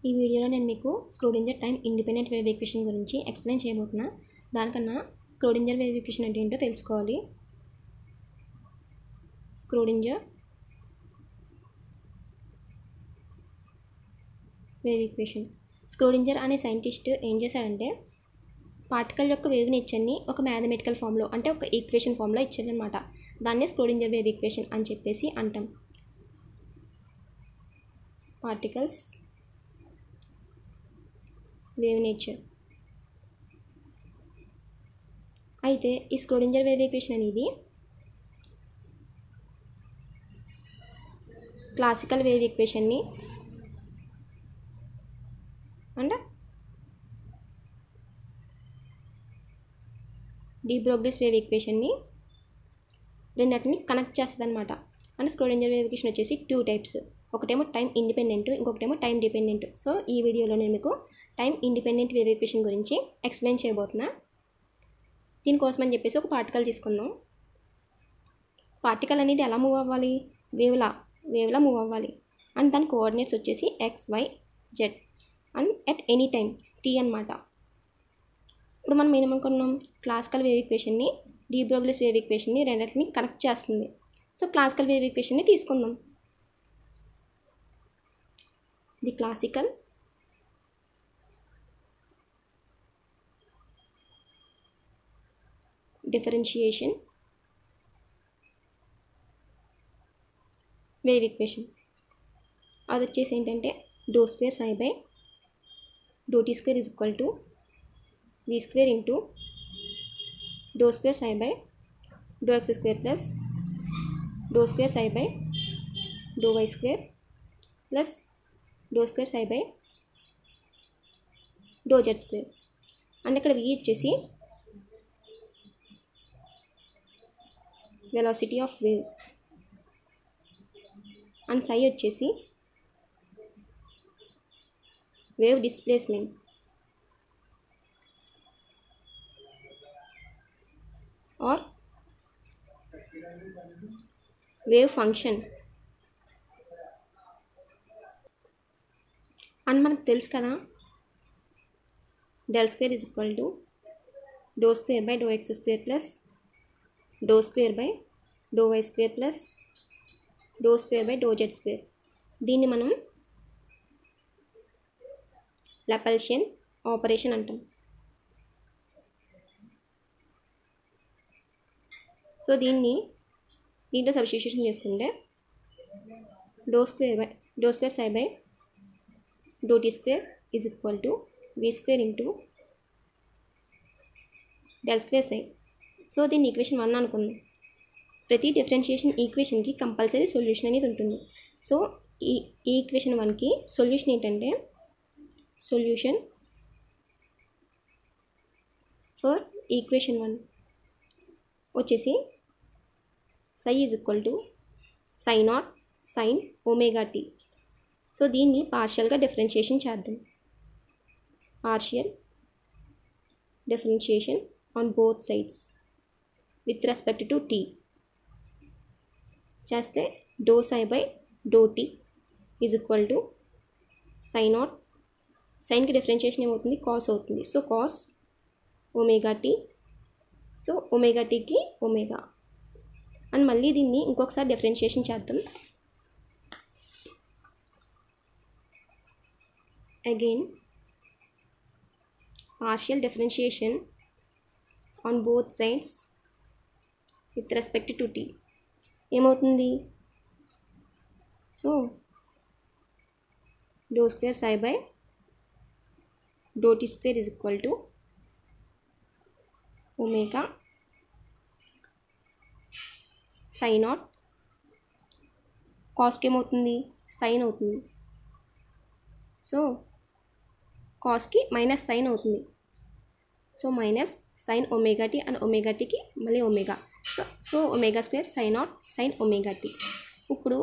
ఈ వీడియోలో నేను మీకు Schrodinger time independent wave equation గురించి ఎక్స్ప్లెయిన్ చేయబోతున్నా దానికన్నా స్క్రోడింజర్ వేవ్ ఈక్వేషన్ అంటే ఏంటో తెలుసుకోవాలి స్క్రోడింజర్ వేవ్ ఈక్వేషన్ స్క్రోడింజర్ అనే సైంటిస్ట్ ఏం చేశాడంటే పార్టికల్ యొక్క వేవ్ నేచర్ని ఒక మ్యాథమెటికల్ ఫామ్లో అంటే ఒక ఈక్వేషన్ ఫామ్లో ఇచ్చాడనమాట దాన్నే స్క్రోడింజర్ వేవ్ ఈక్వేషన్ అని చెప్పేసి అంటాం పార్టికల్స్ వేవ్ నేచర్ అయితే ఈ స్క్రోడింజర్ వేవ్ ఈక్వేషన్ అనేది క్లాసికల్ వేవ్ ఈక్వేషన్ని అండ్ డీబ్రోగ్లిస్ వేవ్ ఈక్వేషన్ని రెండింటిని కనెక్ట్ చేస్తుంది అనమాట అండ్ స్క్రోడింజర్ వేవ్ ఈక్వేషన్ వచ్చేసి టూ టైప్స్ ఒకటేమో టైం ఇండిపెండెంట్ ఇంకొకటేమో టైం డిపెండెంట్ సో ఈ వీడియోలో నేను మీకు టైం ఇండిపెండెంట్ వేవ్ ఈక్వేషన్ గురించి ఎక్స్ప్లెయిన్ చేయబోతున్నా దీనికోసం అని చెప్పేసి ఒక పార్టికల్ తీసుకుందాం పార్టికల్ అనేది ఎలా మూవ్ అవ్వాలి వేవ్లా వేవ్లా మూవ్ అవ్వాలి అండ్ దాని కోఆర్డినేట్స్ వచ్చేసి x y z and at any time t అనమాట ఇప్పుడు మనం ఏమనుకున్నాం క్లాసికల్ వేవ్ ఈక్వేషన్ని డీబ్రోగ్లిస్ వేవ్ ఈక్వేషన్ని రెండింటిని కనెక్ట్ చేస్తుంది సో క్లాసికల్ వేవ్ ఈక్వేషన్ని తీసుకుందాం the classical differentiation wave equation అది వచ్చేసి ఏంటంటే doe square psi by doe t square is equal to v square into doe square psi by doe x square plus doe square psi by doe y square plus doe square psi by doe z square and ఇక్కడ v వచ్చేసి velocity of wave and psi వచ్చేసి wave displacement or wave function and మనకు తెలుసు కదా del square is equal to doe square by doe x square plus doe square by doe y square plus doe square by doe z square దీన్ని మనం లపల్షియన్ operation అంటాం so దీన్ని దీంట్లో substitution చేసుకుంటే doe square by doe square psi by doe t square is equal to v square into del square psi so దీన్ని equation one అనుకుందాం ప్రతి differentiation ఈక్వేషన్కి compulsory solution అనేది ఉంటుంది సో ఈ ఈ ఈక్వేషన్ వన్కి సొల్యూషన్ ఏంటంటే సొల్యూషన్ ఫర్ ఈక్వేషన్ వన్ వచ్చేసి psi is equal to psi naught sine omega t so దీన్ని పార్షియల్గా డిఫరెన్షియేషన్ చేద్దాం partial differentiation on both sides with respect to t చేస్తే doe psi by doe t is equal to psi naught సైన్కి differentiation ఏమవుతుంది cos అవుతుంది so cos omega t so omega టీకి omega and మళ్ళీ దీన్ని ఇంకొకసారి డిఫరెన్షియేషన్ చేద్దాం again partial differentiation on both sides with respect to t ఏమవుతుంది so doe square psi by doe t square is equal to omega psi naught కాస్కి ఏమవుతుంది sine అవుతుంది so కాస్కి మైనస్ సైన్ అవుతుంది so minus sine omega t and omega టీకి మళ్ళీ omega so so omega square sine naught sine omega t ఇప్పుడు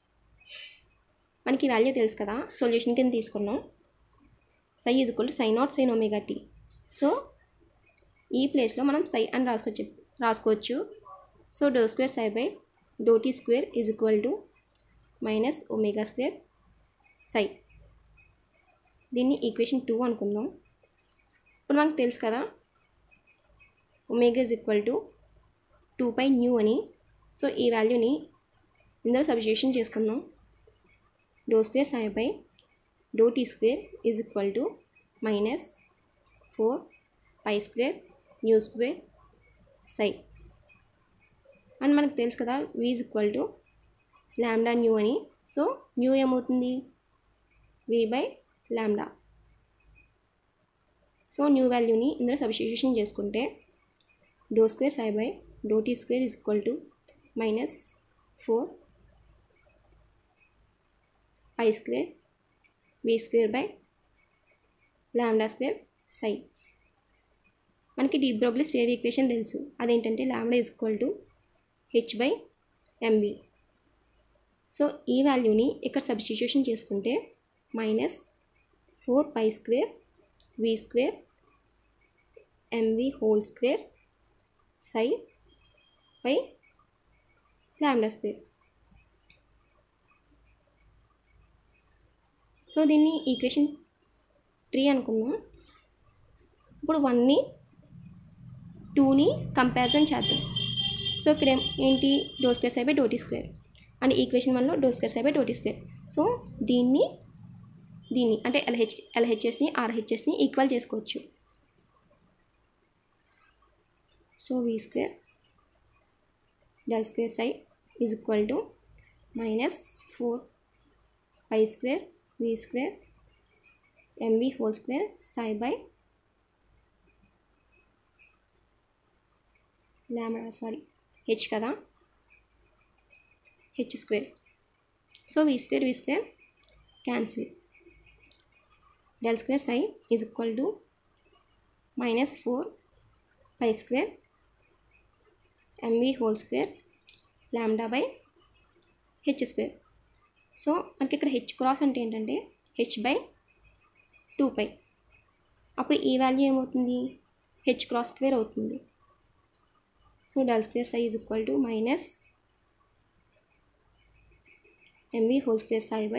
మనకి value తెలుసు కదా సొల్యూషన్ కింద తీసుకున్నాం psi is equal to sine naught sine omega t so ఈ ప్లేస్లో మనం సై అని రాసుకోవచ్చు రాసుకోవచ్చు so doe square psi by doe t square is equal to minus omega square psi దీన్ని ఈక్వేషన్ టూ అనుకుందాం ఇప్పుడు మనకు తెలుసు కదా omega is equal to two pi nu అని సో ఈ వాల్యూని ఇందులో సబ్స్టిట్యూషన్ చేసుకుందాం doe square psi by doe t square is equal to minus four pi square nu square psi and మనకు తెలుసు కదా v is equal to lambda nu అని so nu ఏమవుతుంది v by lambda so nu వాల్యూని ఇందులో substitution చేసుకుంటే doe square psi by doe t square is equal to minus four pi square v square by lambda square psi మనకి de Broglie's wave equation తెలుసు అదేంటంటే lambda is equal to h by m v so ఈ వాల్యూని ఇక్కడ substitution చేసుకుంటే minus four pi square v square m v whole square psi by lambda square so దీన్ని equation three అనుకుందాం ఇప్పుడు వన్ని టూని కంపారిజన్ చేద్దాం సో ఇక్కడ ఏం- ఏంటి doe square psi by doe t square and equation వన్లో doe square psi by doe t square so దీన్ని దీన్ని అంటే ఎల్హెచ్ ఎల్హెచ్ఎస్ని ఆర్హెచ్ఎస్ని ఈక్వల్ చేసుకోవచ్చు so v square del square psi is equal to minus four pi square v square m v whole square psi by lambda sorry h కదా h square so v square v square cancel del square psi is equal to minus four pi square m v whole square lambda by h square so మనకి ఇక్కడ H cross అంటే ఏంటంటే H by two pi అప్పుడు ఈ value ఏమవుతుంది h cross square అవుతుంది so del square psi is equal to minus m v whole square psi by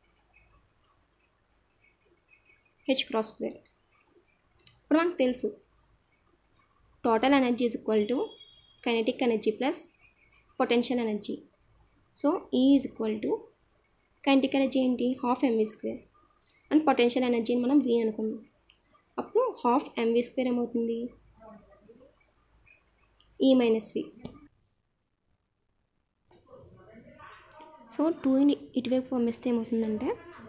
h cross square ఇప్పుడు మనకు తెలుసు total energy is equal to kinetic energy plus potential energy so E is equal to kinetic energy ఏంటి half m v square and potential ఎనర్జీని మనం వి అనుకుందాం అప్పుడు half m v square ఏమవుతుంది ఈ మైనస్ వి సో టూని ఇటువైపు పంపిస్తే ఏమవుతుందంటే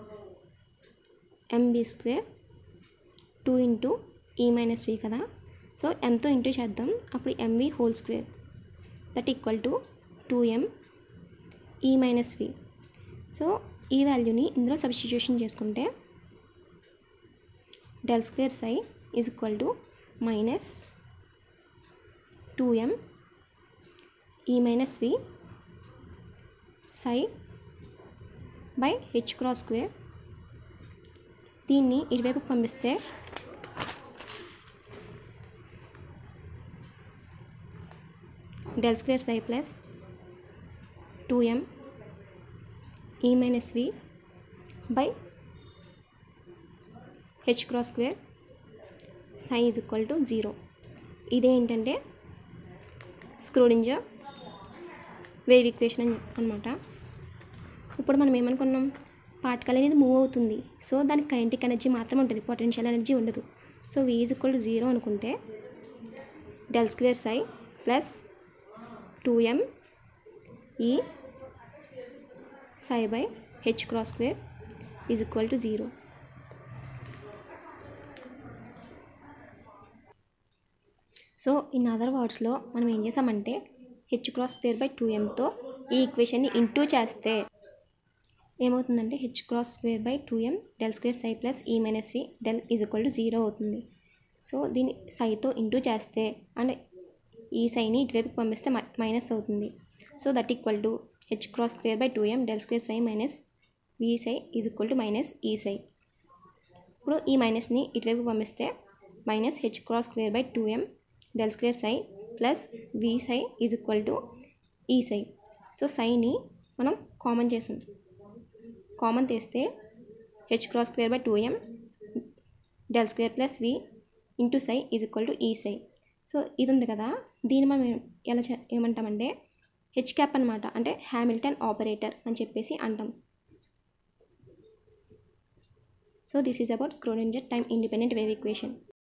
m v square two into E minus v కదా సో ఎంతో ఇంటూ చేద్దాం అప్పుడు m v whole square that equal to two m E minus v so ఈ వాల్యూని ఇందులో సబ్స్టిట్యూషన్ చేసుకుంటే del square psi is equal to minus two m E minus v psi by h cross square దీన్ని ఇటువైపు పంపిస్తే del square psi plus two m E minus v by h cross square psi is equal to zero ఇదేంటంటే Schrodinger wave equation అని అనమాట ఇప్పుడు మనం ఏమనుకున్నాం particle అనేది మూవ్ అవుతుంది సో దానికి కైనటిక్ ఎనర్జీ మాత్రం ఉంటుంది పొటెన్షియల్ ఎనర్జీ ఉండదు so v is equal to zero అనుకుంటే del square psi plus two m E psi by h cross square is equal to zero so in other వర్డ్స్లో మనం ఏం చేసామంటే h cross square by two ఎంతో ఈ ఈక్వేషన్ని into చేస్తే ఏమవుతుందంటే h cross square by two m del square psi plus E minus v del is equal to zero అవుతుంది సో దీన్ని సైతో ఇంటూ చేస్తే అండ్ ఈ సైని ఇటువైపుకి పంపిస్తే మై మైనస్ అవుతుంది so that equal to h cross square by two m del square psi minus v psi is equal to minus E psi ఇప్పుడు ఈ మైనస్ని ఇటువైపు పంపిస్తే minus h cross square by two m del square psi plus v psi is equal to E psi so సైని మనం common చేసాం common తీస్తే h cross square by two m del square plus v into psi is equal to E psi so ఇది ఉంది కదా దీన్ని మనం ఎలా చే ఏమంటామంటే హెచ్ క్యాప్ అనమాట అంటే హ్యామిల్టన్ ఆపరేటర్ అని చెప్పేసి అంటాం so this is about Schrodinger time independent wave equation